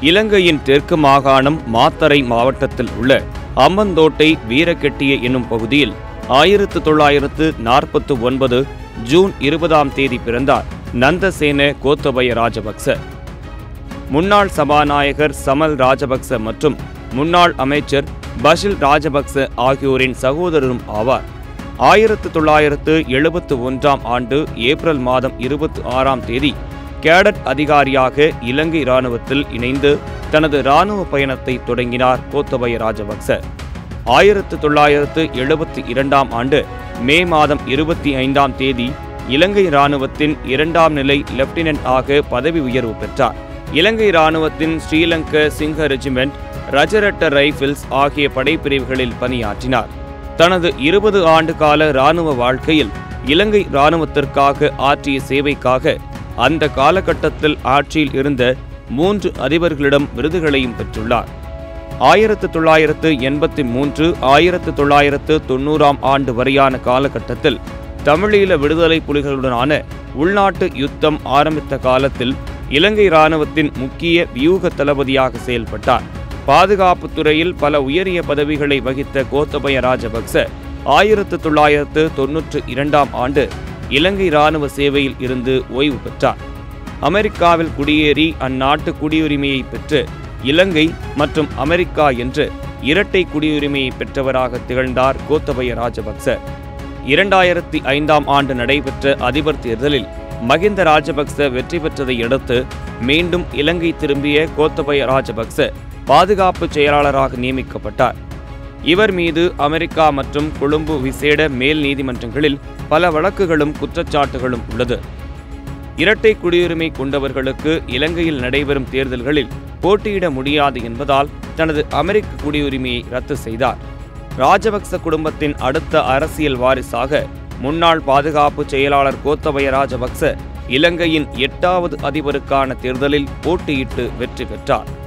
இலங்கையின் தெற்கு மாகாணம் மாத்தறை மாவட்டத்தில் உள்ள அம்பந்தோட்டை வீரக்கெட்டிய என்னும் பகுதியில் ஆயிரத்து தொள்ளாயிரத்து நாற்பத்து ஒன்பது ஜூன் இருபதாம் தேதி பிறந்தார் நந்தசேன கோத்தபய ராஜபக்ச முன்னாள் சபாநாயகர் சமல் ராஜபக்ச மற்றும் முன்னாள் அமைச்சர் பஷில் ராஜபக்ச ஆகியோரின் சகோதரரும் ஆவார் ஆயிரத்து தொள்ளாயிரத்து எழுபத்து ஒன்றாம் ஆண்டு ஏப்ரல் மாதம் இருபத்தி ஆறாம் தேதி கேடட் அதிகாரியாக இலங்கை இராணுவத்தில் இணைந்து தனது இராணுவ பயணத்தை தொடங்கினார் கோத்தபய ராஜபக்ச ஆயிரத்து தொள்ளாயிரத்து எழுபத்தி இரண்டாம் ஆண்டு மே மாதம் இருபத்தி ஐந்தாம் தேதி இலங்கை இராணுவத்தின் இரண்டாம் நிலை லெப்டினன்ட் ஆக பதவி உயர்வு பெற்றார் இலங்கை இராணுவத்தின் ஸ்ரீலங்க சிங்க ரெஜிமெண்ட் ரஜரட்ட ரைபிள்ஸ் ஆகிய படைப்பிரிவுகளில் பணியாற்றினார் தனது இருபது ஆண்டு கால இராணுவ வாழ்க்கையில் இலங்கை இராணுவத்திற்காக ஆற்றிய சேவைக்காக அந்த காலகட்டத்தில் ஆட்சியில் இருந்த மூன்று அதிபர்களிடம் விருதுகளையும் பெற்றுள்ளார் ஆயிரத்து தொள்ளாயிரத்து எண்பத்தி மூன்று ஆயிரத்து தொள்ளாயிரத்து தொண்ணூறாம் ஆண்டு வரையான காலகட்டத்தில் தமிழீழ விடுதலை புலிகளுடனான உள்நாட்டு யுத்தம் ஆரம்பித்த காலத்தில் இலங்கை இராணுவத்தின் முக்கிய வியூக தளபதியாக செயல்பட்டார் பாதுகாப்புத் துறையில் பல உயரிய பதவிகளை வகித்த கோத்தபய ராஜபக்ச ஆயிரத்து தொள்ளாயிரத்து தொன்னூற்று இரண்டாம் ஆண்டு இலங்கை இராணுவ சேவையில் இருந்து ஓய்வு பெற்றார் அமெரிக்காவில் குடியேறி அந்நாட்டு குடியுரிமையை பெற்று இலங்கை மற்றும் அமெரிக்கா என்று இரட்டை குடியுரிமையை பெற்றவராக திகழ்ந்தார் கோத்தபய ராஜபக்ச இரண்டாயிரத்தி ஐந்தாம் ஆண்டு நடைபெற்ற அதிபர் தேர்தலில் மகிந்த ராஜபக்ச வெற்றி பெற்றதை அடுத்து மீண்டும் இலங்கை திரும்பிய கோத்தபய ராஜபக்ச பாதுகாப்பு செயலாளராக நியமிக்கப்பட்டார் இவர் மீது அமெரிக்கா மற்றும் கொழும்பு விசேட மேல் நீதிமன்றங்களில் பல வழக்குகளும் குற்றச்சாட்டுகளும் உள்ளது இரட்டை குடியுரிமை கொண்டவர்களுக்கு இலங்கையில் நடைபெறும் தேர்தல்களில் போட்டியிட முடியாது என்பதால் தனது அமெரிக்க குடியுரிமையை ரத்து செய்தார் ராஜபக்ச குடும்பத்தின் அடுத்த அரசியல் வாரிசாக முன்னாள் பாதுகாப்பு செயலாளர் கோத்தபய ராஜபக்ச இலங்கையின் எட்டாவது அதிபருக்கான தேர்தலில் போட்டியிட்டு வெற்றி பெற்றார்